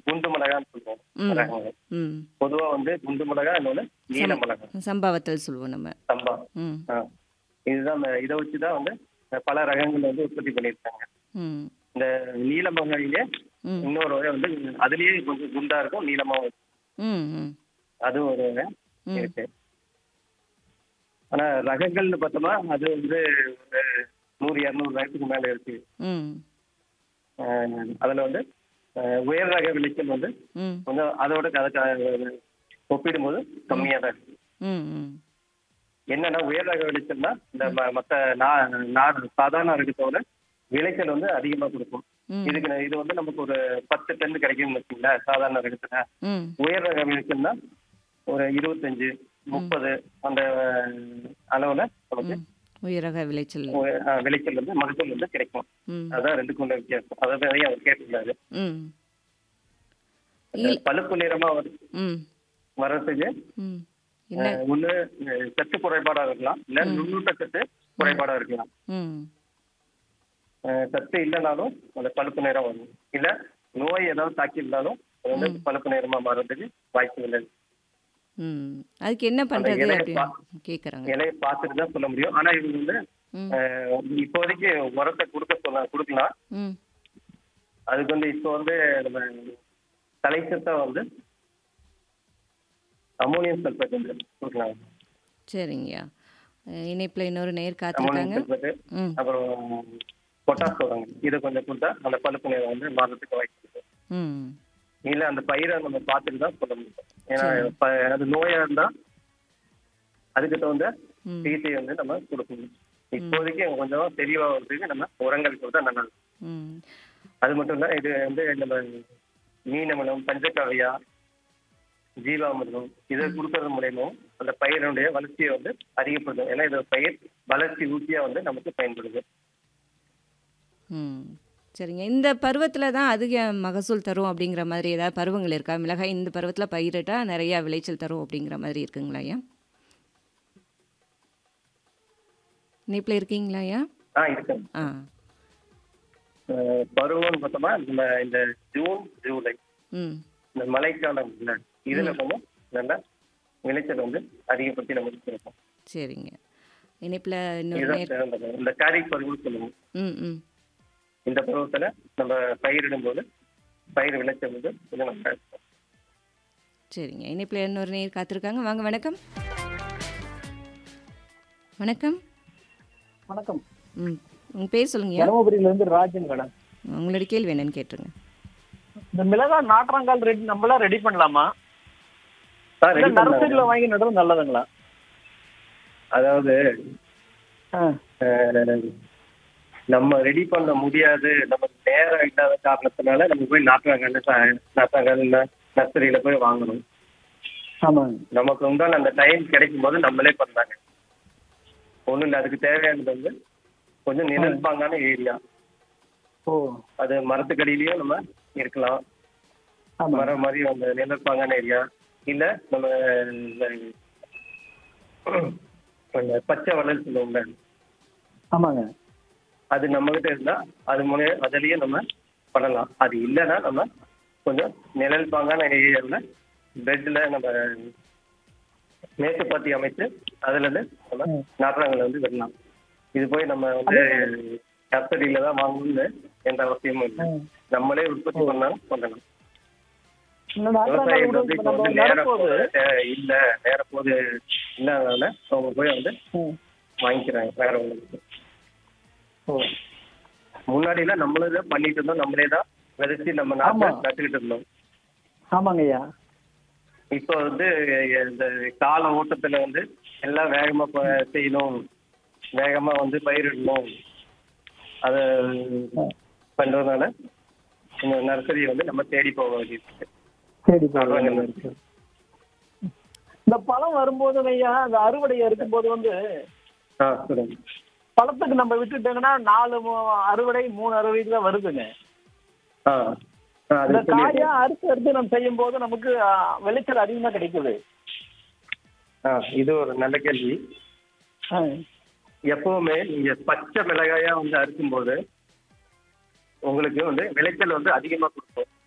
குண்டு மிளகான்னு சொல்லுவோம் ம் ரகங்கள் ம் பொதுவா வந்து குண்டு மிளகா இன்னொன்னு நீல மிளகா சம்பாவத்தல் சொல்லுவோம் நம்ம சம்பா ம் ஆ. இதுதான் அந்த இதை வச்சுதான் வந்து பல ரகங்கள் வந்து உற்பத்தி பண்ணியிருக்காங்க ம் இந்த நீல மிளகாயிலே ம் இன்னொரு வகை வந்து அதுலயே கொஞ்சம் குண்டா இருக்கும் நீளமாவும் இருக்கும். ம் ம் அது ஒரு வகை ம். இருக்கு ஆனா ரகங்கள்னு பார்த்தோம்னா அது வந்து ஒரு நூறு இரநூறு ரகத்துக்கு மேல இருக்கு ம் அஹ் அதுல வந்து அஹ் உயர் ரக விளைச்சல் வந்து ம் கொஞ்சம் அதோட அதை க- ஒப்பிடும்போது கம்மியா தான் இருக்கு ம் ம் என்னன்னா உயர் ரக விளைச்சல்னா இந்த ம- மத்த நா- நாடு சாதாரண ரகத்தோட விளைச்சல் வந்து அதிகமா கொடுக்கும் ம் இதுக்கு ந- இது வந்து நமக்கு ஒரு பத்து டன் கிடைக்கும்னு வச்சுங்களேன் சாதாரண ரகத்துல ம் உயர் ரக விளைச்சல்னா ஒரு இருபத்தஞ்சு முப்பது அந்த அளவுல நமக்கு ம் உயரக விளைச்சல் உய- அஹ் விளைச்சல் வந்து மகசூல் வந்து கிடைக்கும் ம் அதான் ரெண்டுக்கும் உள்ள வித்தியாசம் அதாவது அதையும் அவர் கேட்டிருந்தாரு ம் அந்த பழுப்பு நிறமா வர- ம் வர்றதுக்கு ம் என்ன அஹ், ஒண்ணு அஹ், சத்து குறைபாடா இருக்கலாம் இல்ல நுண்ணூட்ட சத்து குறைபாடா இருக்கலாம் ம் அஹ், சத்து இல்லைனாலும் அந்த பழுப்பு நிறம் வரும் இல்ல நோய் ஏதாவது தாக்கி இருந்தாலும் அது வந்து பழுப்பு நிறமா மாறுறதுக்கு வாய்ப்பு இல்லை ம் அதுக்கு என்ன பண்றது இலைய அப்படின்னு கேட்குறாங்க இலையை பார்த்துட்டு தான் சொல்ல முடியும் ஆனா இவங்க வந்து ம் அஹ், இப்போதைக்கு உரத்தை கொடுக்க சொல்ல கொடுக்கலாம் ம் அதுக்கு வந்து இப்போ வந்து நம்ம தலைச்சத்தா வந்து அமோனியம் சல்பேட் வந்து கொடுக்கலாம் சரிங்கய்யா அஹ் இணைப்புல இன்னொரு நேர் அமோனியம் காத்திருக்காங்க சல்பேட் ம் அப்புறம் பொட்டாஸ் சொல்றாங்க இதை கொஞ்சம் கொடுத்தா அந்த பழுப்பு நிறம் வந்து மாறதுக்கு வாய்ப்பு இருக்கு ம் இல்ல அந்த பயிரை நம்ம பார்த்துட்டு தான் சொல்ல முடியும் ஏன்னா ப- அது நோயா இருந்தா அதுக்கு தகுந்த ம் சிகிச்சை வந்து நம்ம கொடுக்கணும் இப்போதைக்கு கொஞ்சம் தெளிவா வந்து நம்ம உரங்கள் கொடுத்தா நல்லா இருக்கும் ம் அது மட்டும் இல்ல இது வந்து நம்ம மீனமலம் பஞ்சகாவியா ஜீவாமிர்தம் இதை கொடுக்கறது மூலியமும் அந்த பயிரினுடைய வளர்ச்சியை வந்து அதிகப்படுத்தும் ஏன்னா இது பயிர் வளர்ச்சி ஊட்டியா வந்து நமக்கு பயன்படுது ம் சரிங்க இந்த பருவத்தில் தான் அதிக மகசூல் தரும் அப்படிங்கிற மாதிரி ஏதாவது பருவங்கள் இருக்கா மிளகாய் இந்த பருவத்தில் பயிரிட்டா நிறையா விளைச்சல் தரும் அப்படிங்கிற மாதிரி இருக்குங்களா ஐயா இணைப்பில் இருக்கீங்களா ஐயா ஆ இருக்கு ஆ அஹ் பருவம்னு பார்த்தோம்னா நம்ம இந்த ஜூன் ஜூலை ம் இந்த மழைக்காலம் இல்ல இதுல கொஞ்சம் நல்ல விளைச்சல் வந்து அதிகப்படுத்தி நமக்கு கிடைக்கும் சரிங்க இணைப்பில் இன்னொரு இதுதான் நேர் சிறந்தது இந்த காரி பருவம் சொல்லுவோம் ம் ம் இந்த பருவத்துல நம்ம பயிரிடும் போது பயிர் விளைச்சல் வந்து கொஞ்சம் நல்லா இருக்கும் சரிங்க இணைப்பில் இன்னொரு நேர் காத்திருக்காங்க வாங்க வணக்கம் வணக்கம் வணக்கம் ம் உங்கள் பேர் சொல்லுங்கய்யா தருமபுரியில இருந்து ராஜன் மேடம் உங்களோட கேள்வி என்னன்னு கேட்டுருங்க இந்த மிளகாய் நாற்றங்கால் ரெடி நம்மளா ரெடி பண்ணலாமா ஆ, இல்ல ready பண்ணலாம். நர்சரியில வாங்கி நடுறது நல்லதுங்களா அதாவது ஆ, அஹ், நம்ம ரெடி பண்ண முடியாது நமக்கு நேரம் இல்லாத காரணத்தினால நம்ம போய் நாட்டாங்கன்னு நாட்டாங்கல் நர்சரியில போய் வாங்கணும் ஆமாங்க நமக்கு உண்டான அந்த டைம் கிடைக்கும் போது நம்மளே பண்ணாங்க ஒண்ணும் இல்லை அதுக்கு தேவையானது வந்து கொஞ்சம் நிழல் பாங்கான ஏரியா ஓ அது மரத்துக்கடியிலயும் நம்ம இருக்கலாம் ஆமா மரம் மாதிரி அந்த நிழல் பாங்கான ஏரியா இல்ல நம்ம இந்த அந்த பச்சை வளல் சொல்லுவோம்ல ஆமாங்க அது நம்ம கிட்ட இருந்தா அது மூலிய அதுலயே நம்ம பண்ணலாம் அது இல்லைன்னா நம்ம கொஞ்சம் நிழல் பாங்கான ஏரியாவில் பெட்ல நம்ம மேட்டுப்பாத்தி அமைச்சு அதுல இருந்து நம்ம நாற்றாங்களை வந்து விடலாம் இது போய் நம்ம வந்து நர்சரியில தான் வாங்கணும்னு எந்த அவசியமும் இல்லை நம்மளே உற்பத்தி பண்ணாலும் பண்ணலாம் இந்த நாற்றங்கால் விவசாயம் விட வந்து இப்ப இப்போ நம்ம வந்து நேர நடும்போது போது தே- இல்ல நேர போது இல்லாதனால அவங்க போய் வந்து ம், வாங்கிக்கிறாங்க வேற ஒண்ணு ஓ முன்னாடி எல்லாம் நம்மளே தான் பண்ணிட்டு இருந்தோம் நம்மளே தான் விதைச்சு நம்ம நாட்டை ஆமா. நட்டுக்கிட்டு இருந்தோம் ஆமாங்க ஐயா இப்போ வந்து இந்த கால ஓட்டத்துல வந்து எல்லாம் வேகமா ப- செய்யணும் வேகமா வந்து பயிரிடணும் அத பண்றதுனால இந்த நர்சரியை வந்து நம்ம தேடி போக வேண்டியிருக்கு சரி நாற்றாங்கல் இருக்கு. இந்த பழம் வரும்போது ஐயா அந்த அறுவடை இருக்கும்போது வந்து ஆ சொல்லுங்க பழத்துக்கு நம்ம விட்டுட்டோங்கன்னா நாலு மூ- அறுவடை மூணு அறுவடைக்கு தான் வருதுங்க ஆ ஆ, அது இந்த சொல்லி காயா அறுத்து அறுத்து நம்ம செய்யும் போது நமக்கு ஆ, விளைச்சல் அதிகமா கிடைக்குது ஆ இது ஒரு நல்ல கேள்வி ஆ, எப்பவுமே நீங்க பச்சை மிளகாயா வந்து அறுக்கும்போது உங்களுக்கு வந்து விளைச்சல் வந்து அதிகமா கொடுக்கும்